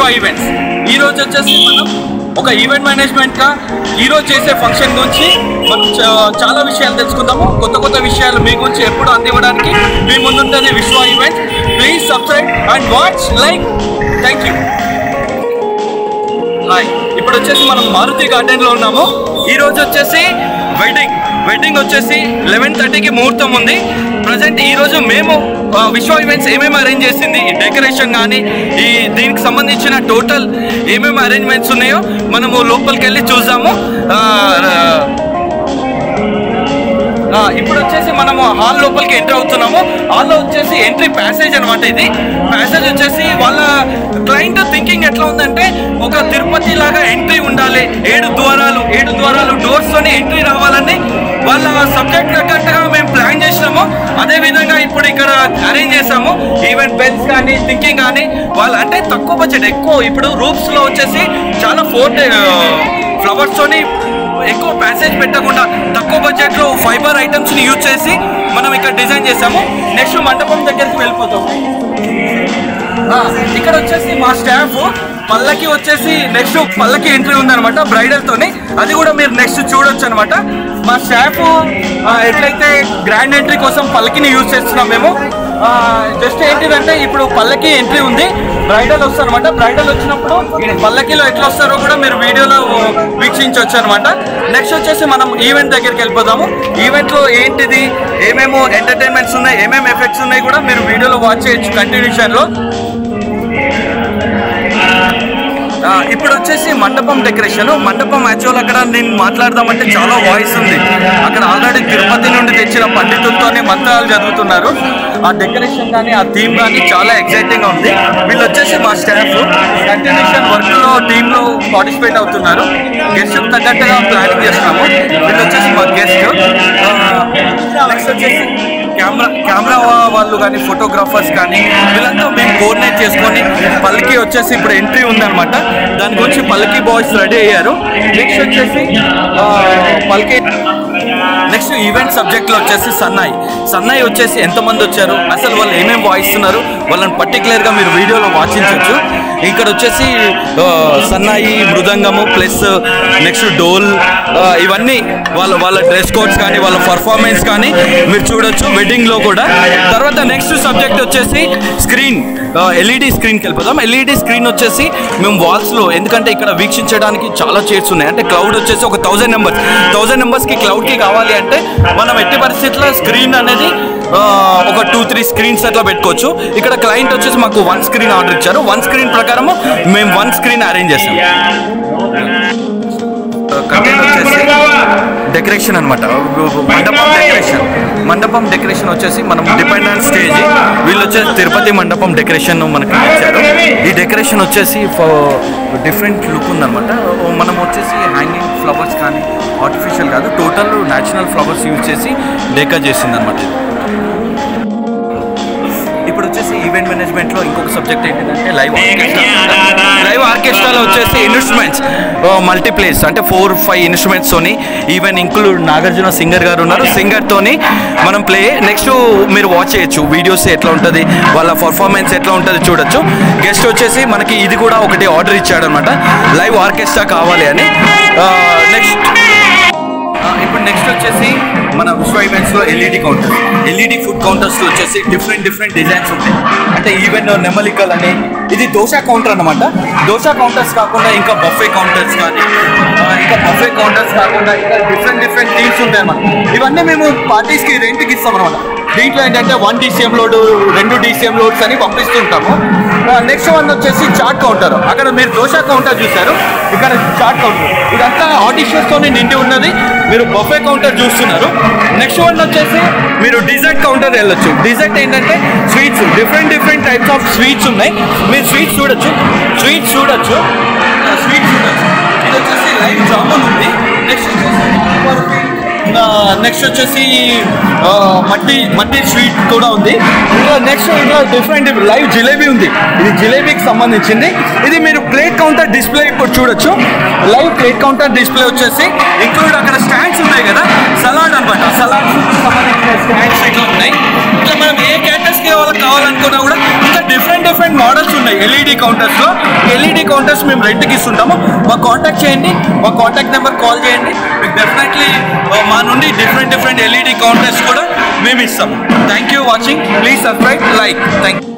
events ఈ రోజు వచ్చేసి మనం ఒక ఈవెంట్ మేనేజ్మెంట్ గా ఈ రోజు చేసే ఫంక్షన్ గురించి మనం చా- చాలా విషయాలు తెలుసుకుందాము కొత్త కొత్త విషయాలు మీ గురించి ఎప్పుడు అందివ్వడానికి మీ ముందుంటుంది Vishwa event please subscribe and watch like thank you hi ఇప్పుడు వచ్చేసి మనం మారుతి గార్డెన్ లో ఉన్నాము ఈ రోజు వచ్చేసి వెడ్డింగ్ వెడ్డింగ్ వచ్చేసి లెవెన్ థర్టీకి ముహూర్తం ఉంది ప్రజెంట్ ఈ రోజు మేము ఆ, విశ్వ ఈవెంట్స్ ఏమేమి అరేంజ్ చేసింది డెకరేషన్ కానీ ఈ దీనికి సంబంధించిన టోటల్ ఏమేమి అరేంజ్మెంట్స్ ఉన్నాయో మనము లోపలికి వెళ్ళి చూద్దాము ఆ, ఆ, ఇప్పుడు వచ్చేసి మనము హాల్ లోపలికి ఎంటర్ అవుతున్నాము హాల్లో వచ్చేసి ఎంట్రీ ప్యాసేజ్ అనమాట ఇది ప్యాసేజ్ వచ్చేసి వాళ్ళ క్లయింట్ థింకింగ్ ఎట్లా ఉందంటే ఒక తిరుపతి లాగా ఎంట్రీ ఉండాలి ఏడు ద్వారాలు ఏడు ద్వారాలు డోర్స్ తోని ఎంట్రీ రావాలని వాళ్ళ సబ్జెక్ట్ తగ్గట్టుగా మేము ప్లాన్ చేసినాము అదే విధంగా ఇప్పుడు ఇక్కడ అరేంజ్ చేసాము ఈవెంట్ బెల్స్ కానీ థింకింగ్ కానీ వాళ్ళు అంటే తక్కువ బడ్జెట్ ఎక్కువ ఇప్పుడు రూప్స్ లో వచ్చేసి చాలా ఫోర్ ఫ్లవర్స్ తోని ఎక్కువ ప్యాసేజ్ పెట్టకుండా తక్కువ బడ్జెట్ లో ఫైబర్ ఐటమ్స్ ని యూజ్ చేసి మనం ఇక్కడ డిజైన్ చేసాము నెక్స్ట్ మండపం దగ్గరికి వెళ్ళిపోతాం ఆ, ఇక్కడ వచ్చేసి మా స్టాఫ్ పల్లకి వచ్చేసి నెక్స్ట్ పల్లకి ఎంట్రీ ఉందన్నమాట బ్రైడల్ తోని అది కూడా మీరు నెక్స్ట్ చూడొచ్చు అనమాట మా స్టాఫ్ ఆ, ఎట్లయితే గ్రాండ్ ఎంట్రీ కోసం పల్లకిని యూజ్ చేస్తున్నాం మేము జస్ట్ ఏంటిదంటే ఇప్పుడు పల్లకి ఎంట్రీ ఉంది బ్రైడల్ వస్తారనమాట బ్రైడల్ వచ్చినప్పుడు పల్లకిలో ఎట్లా వస్తారో కూడా మీరు వీడియోలో వీక్షించవచ్చు అనమాట నెక్స్ట్ వచ్చేసి మనం ఈవెంట్ దగ్గరికి వెళ్ళిపోదాము ఈవెంట్ లో ఏంటిది ఏమేమో ఎంటర్టైన్మెంట్స్ ఉన్నాయి ఏమేమి ఎఫెక్ట్స్ ఉన్నాయి కూడా మీరు వీడియోలో వాచ్ చేయొచ్చు కంటిన్యూషన్ లో ఆ, ఇప్పుడు వచ్చేసి మండపం డెకరేషన్ మండపం యాక్చువల్ అక్కడ నేను మాట్లాడదామంటే చాలా వాయిస్ ఉంది అక్కడ ఆల్రెడీ తిరుపతి నుండి తెచ్చిన పండితులతోనే మంత్రాలు చదువుతున్నారు ఆ డెకరేషన్ కానీ ఆ థీమ్ కానీ చాలా ఎక్సైటింగ్ గా ఉంది వీళ్ళు వచ్చేసి మా స్టాఫ్ కంటిన్యూషన్ వర్క్ లో టీమ్ లో పార్టిసిపేట్ అవుతున్నారు గెస్ట్ తగ్గట్టుగా ప్లానింగ్ చేస్తున్నాము వీళ్ళు వచ్చేసి మా గెస్ట్ నెక్స్ట్ వచ్చేసి కెమెరా కెమెరా వాళ్ళు కానీ ఫోటోగ్రాఫర్స్ కానీ వీళ్ళంతా మేము కోఆర్డినేట్ చేసుకొని పల్లకి వచ్చేసి ఇప్పుడు ఎంట్రీ ఉందన్నమాట దాని గురించి పల్లకి బాయ్స్ రెడీ అయ్యారు నెక్స్ట్ వచ్చేసి ఆ, పల్లకి నెక్స్ట్ ఈవెంట్ సబ్జెక్ట్లో వచ్చేసి సన్నాయి సన్నాయి వచ్చేసి ఎంతమంది వచ్చారు అసలు వాళ్ళు ఏమేమి వాయిస్తున్నారు వాళ్ళని పర్టికులర్గా మీరు వీడియోలో వాచించవచ్చు ఇక్కడ వచ్చేసి ఆ, సన్నాయి మృదంగము ప్లస్ నెక్స్ట్ డోల్ ఆ, ఇవన్నీ వాళ్ళ వాళ్ళ డ్రెస్ కోడ్స్ కానీ వాళ్ళ పర్ఫార్మెన్స్ కానీ మీరు చూడొచ్చు వెడ్డింగ్ లో కూడా తర్వాత నెక్స్ట్ సబ్జెక్ట్ వచ్చేసి స్క్రీన్ ఎల్ఈడి స్క్రీన్కి వెళ్ళిపోదాం ఎల్ఈడి స్క్రీన్ వచ్చేసి మేము వాల్స్ లో ఎందుకంటే ఇక్కడ వీక్షించడానికి చాలా చైర్స్ ఉన్నాయి అంటే క్లౌడ్ వచ్చేసి ఒక థౌజండ్ నెంబర్స్ థౌజండ్ నెంబర్స్ కి క్లౌడ్ కి కావాలి అంటే మనం ఎట్టి పరిస్థితుల్లో స్క్రీన్ అనేది ఆ, ఒక టూ త్రీ స్క్రీన్స్ అట్లా పెట్టుకోవచ్చు ఇక్కడ క్లయింట్ వచ్చేసి మాకు వన్ స్క్రీన్ ఆర్డర్ ఇచ్చారు వన్ స్క్రీన్ ప్రకారం మేము వన్ స్క్రీన్ అరేంజ్ చేసాం కంటెంట్ వచ్చేసి డెకరేషన్ అనమాట మండపం డెకరేషన్ మండపం డెకరేషన్ వచ్చేసి మనం డిపెండెంట్ స్టేజ్ వీళ్ళు వచ్చేసి తిరుపతి మండపం డెకరేషన్ మనకి ఇచ్చారు ఈ డెకరేషన్ వచ్చేసి డిఫరెంట్ లుక్ ఉందన్నమాట మనం వచ్చేసి హ్యాంగింగ్ ఫ్లవర్స్ కానీ ఆర్టిఫిషియల్ కాదు టోటల్ న్యాచురల్ ఫ్లవర్స్ యూజ్ చేసి డెకా చేసింది అనమాట ఇప్పుడు వచ్చేసి ఈవెంట్ మేనేజ్మెంట్ లో ఇంకొక సబ్జెక్ట్ ఏంటంటే లైవ్ ఆర్కెస్ట్రా లైవ్ ఆర్కెస్ట్రాలో వచ్చేసి ఇన్స్ట్రుమెంట్స్ మల్టీప్లేస్ అంటే ఫోర్ ఫైవ్ ఇన్స్ట్రుమెంట్స్ తోని ఈవెన్ ఇంక్లూడ్ నాగార్జున సింగర్ గారు ఉన్నారు సింగర్ తోని మనం ప్లే నెక్స్ట్ మీరు వాచ్ చేయొచ్చు వీడియోస్ ఎట్లా ఉంటుంది వాళ్ళ పర్ఫార్మెన్స్ ఎట్లా ఉంటుంది చూడొచ్చు గెస్ట్ వచ్చేసి మనకి ఇది కూడా ఒకటి ఆర్డర్ ఇచ్చాడు అనమాట లైవ్ ఆర్కెస్ట్రా కావాలి అని నెక్స్ట్ ఆ, ఇప్పుడు నెక్స్ట్ వచ్చేసి మన విశ్వ ఈవెంట్స్ లో LED counter LED food counters వచ్చేసి డిఫరెంట్ డిఫరెంట్ డిజైన్స్ ఉంటాయి అంటే ఈవెన్ నెమలికల్ అని ఇది దోశ కౌంటర్ అన్నమాట దోశ కౌంటర్స్ కాకుండా ఇంకా బఫే కౌంటర్స్ కానీ ఆ, ఇంకా బఫే కౌంటర్స్ కాకుండా ఇంకా డిఫరెంట్ డిఫరెంట్ థీమ్స్ ఉంటాయి అన్నమాట ఇవన్నీ మేము పార్టీస్ కి రెంట్ కి ఇస్తాం అనమాట దీంట్లో ఏంటంటే వన్ డీసీఎం లోడ్ రెండు డీసీఎం లోడ్స్ అని పంపిస్తుంటాము నెక్స్ట్ వన్ వచ్చేసి చాట్ కౌంటర్ అక్కడ మీరు దోశ కౌంటర్ చూశారు ఇక్కడ చాట్ కౌంటర్ ఇదంతా ఆర్టిషియస్ తోనే నిండి ఉన్నది మీరు బఫే కౌంటర్ చూస్తున్నారు నెక్స్ట్ వన్ వచ్చేసి మీరు డిజర్ట్ కౌంటర్ వెళ్ళొచ్చు డిజర్ట్ ఏంటంటే sweets different different types of sweets ఉన్నాయి మీరు స్వీట్స్ చూడొచ్చు స్వీట్స్ చూడొచ్చు స్వీట్స్ చూడొచ్చు ఇది వచ్చేసి లైవ్ జామున్ ఉంది నెక్స్ట్ వచ్చేసి నెక్స్ట్ వచ్చేసి ఆ, మట్టి మట్టి స్వీట్ కూడా ఉంది ఇంకా నెక్స్ట్ ఇంకా డిఫరెంట్ లైవ్ జిలేబీ ఉంది ఇది జిలేబీకి సంబంధించింది ఇది మీరు ప్లేట్ కౌంటర్ డిస్ప్లే ఇప్పుడు చూడొచ్చు లైవ్ ప్లేట్ కౌంటర్ డిస్ప్లే వచ్చేసి ఇంక్లూడ్ అక్కడ స్టాండ్స్ ఉన్నాయి కదా సలాడ్ అనమాట సలాడ్ సంబంధించిన స్టాండ్స్ ఇట్లా ఉన్నాయి ఇట్లా మనం ఏ క్యాటర్స్ కి వాళ్ళకి కావాలనుకున్నా కూడా ఇంకా డిఫరెంట్ డిఫరెంట్ మోడల్స్ ఉన్నాయి ఎల్ఈడి కౌంటర్స్లో ఎల్ఈడి కౌంటర్స్ మేము రెంట్కి ఇస్తుంటాము మా కాంటాక్ట్ చేయండి మా కాంటాక్ట్ నెంబర్ కాల్ చేయండి మీకు డెఫినెట్లీ మా నుండి డిఫరెంట్ డిఫరెంట్ ఎల్ఈడి కౌంటర్స్ కూడా మేము ఇస్తాము thank you watching please subscribe like thank you